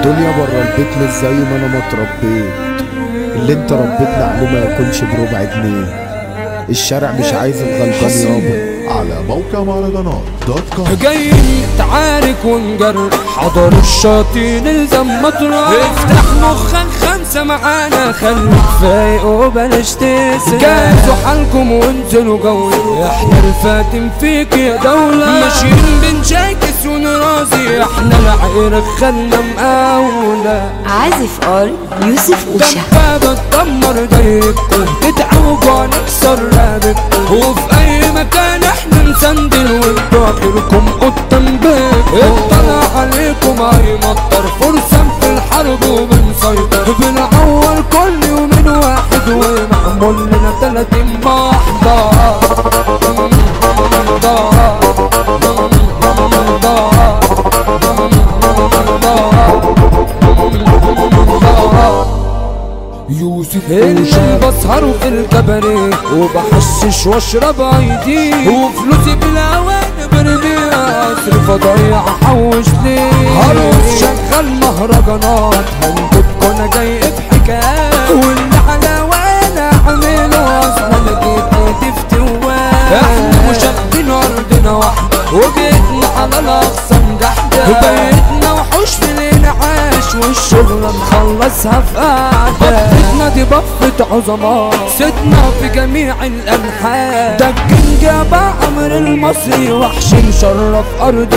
الدنيا برا البيت مش زي ما انا ما اتربيت اللي انت ربيتنا عليه ما ياكلش بربع جنيه الشارع مش عايز الغلبان يابا على موقع مهرجانات دوت كوم جايين نتعارك ونجرب حضر الشاطين الزم مطرح افتح مخك خمسة معانا خليك فايق وبلاش تسرق جهزوا حالكم وانزلوا جولة احنا الفاتن فيك يا دولة ماشيين بنشاكس ونرازي احنا العير خلنا مقاولة عازف ار يوسف اوشا دبابة تدمر دايركم تتعوجوا نكسر رقبتكم وفي اي مكان احنا نسندل وانتوا اخركم قدام بيتكم اطلع عليكم اي مطر فرصة في الحرب وبنسيطر بنعور كل يومين واحد ومعمول لنا تلاتين محضر يوسف اللي بسهر في الكباريه وبحشش واشرب ايدي وفلوسي بالاوان برميها اصرف اضيع احوش ليه هروس شغال مهرجانات هنجيبكوا انا جاي في حكايات واللي على وانا اعمله اصلا انا جيت نتفت احنا مشابهين ارضنا واحده وجيتنا على الاقصى جحده بيتنا وحوش في الانعاش والشغل نخلصها في قعده بفتنا دي بفة عظماء ستنا في جميع الانحاء ده الكينج ابا عمرو المصري وحش مشرف ارض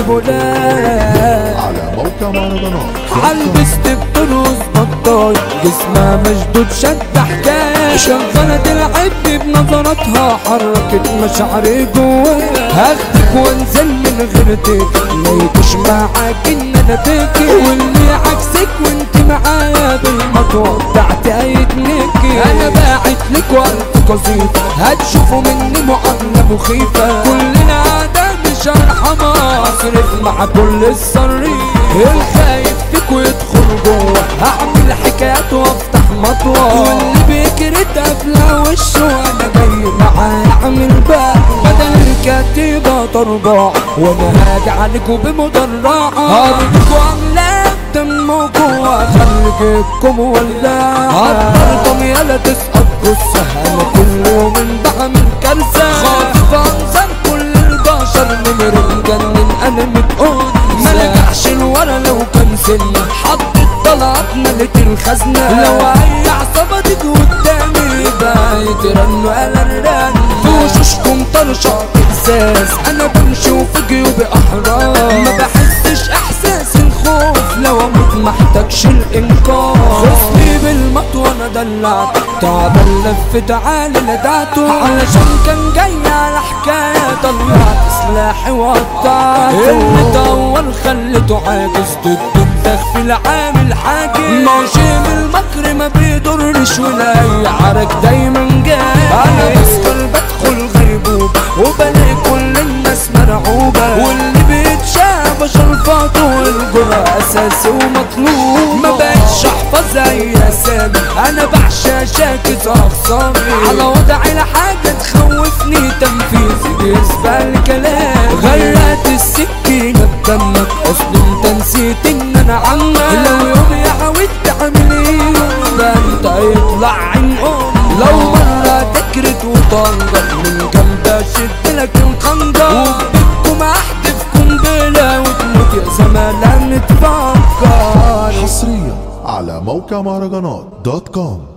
بلاد على موقع مهرجانات عالبست بترقص بطاي جسمها مشدود شد حكاية شغالة تلعبني بنظراتها حركت مشاعري جوايا هاخدك وانزل من غير تيك ما يجيش معاك ان انا تيكي واللي عكسك وانت معايا بالمطوة بتاعتي هيتنكي انا باعت لك والف قصيدة هتشوفوا مني معاملة مخيفة كلنا عادة مش هرحمها اصرف مع كل الصريف الخايف فيكوا يدخل جوه هعمل حكايات وافتح مطوة واللي بيجري تقفله وشه وانا جاي معاه اعمل بقى بدل الكتيبة تربع وانا هاجي عليكوا بمدرعة هرجكوا عملاق دمكوا واخلي جيبكم ولاعة هضركم يلا تسقط جثة انا كل يوم بعمل كارثة خاطف انظر كل البشر نمر مجنن انا متقول ما نجحش الورا لو كان سنة حطت طلعت ملت الخزنة لو اي عصابة تيجي قدامي يبقى يترنوا على الرن في وشوشكم طرشة احساس انا بمشي وفي جيوبي احرار ما بحسش احساس الخوف لو اموت محتاجش الانقاذ خصني بالمطوة انا دلعت تعبان لف تعالي لدعته علشان كان جاي على حكاية طلعت سلاحي وقطعته اللي دور خليته عاجز ضد الدخ العامل حاجز ماشي بالمكر ما بيضرش ولا اي عرك دايما جاي انا بسكر بدخل غيبوبة وبلاقي كل الناس مرعوبة واللي بيتشاف شرفاته والجرأة اساسي ومطلوب ما بقتش احفظ اي اسامي انا بعشى شاكس اخصامي على وضعي لحاجة تخوفني تنفيذي بالنسبة لكلام غرقت السكينة بدمك اصل انت نسيت ان انا عمك لو يوم يا عاود تعمل ايه ده انت يطلع عين ام لو مرة تكرت وطنجر من جنب اشد لك الخنجر وبيتكم احدف قنبلة وتموت يا زمالة متفكر حصريا على موقع مهرجانات دوت كوم